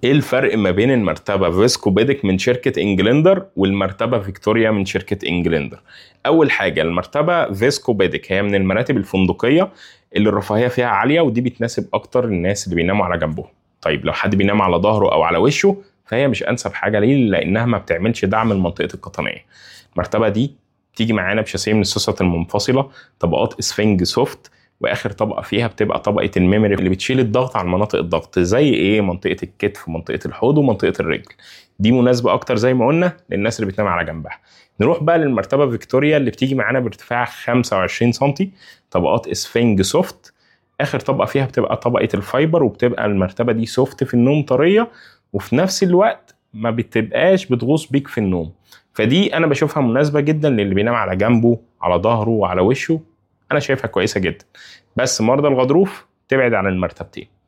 ايه الفرق ما بين المرتبه فيسكو بيدك من شركه انجلندر والمرتبه فيكتوريا من شركه انجلندر اول حاجه المرتبه فيسكو بيدك هي من المراتب الفندقيه اللي الرفاهيه فيها عاليه ودي بتناسب اكتر الناس اللي بيناموا على جنبهم طيب لو حد بينام على ظهره او على وشه فهي مش انسب حاجه ليه لانها ما بتعملش دعم لمنطقه القطنيه المرتبه دي تيجي معانا بشاسيه من السوست المنفصله طبقات اسفنج سوفت واخر طبقه فيها بتبقى طبقه الميموري اللي بتشيل الضغط عن مناطق الضغط زي ايه منطقه الكتف منطقه الحوض ومنطقه الرجل دي مناسبه اكتر زي ما قلنا للناس اللي بتنام على جنبها نروح بقى للمرتبه فيكتوريا اللي بتيجي معانا بارتفاع 25 سم طبقات اسفنج سوفت اخر طبقه فيها بتبقى طبقه الفايبر وبتبقى المرتبه دي سوفت في النوم طريه وفي نفس الوقت ما بتبقاش بتغوص بيك في النوم فدي انا بشوفها مناسبه جدا للي بينام على جنبه على ظهره وعلى وشه انا شايفها كويسه جدا بس مرضى الغضروف تبعد عن المرتبتين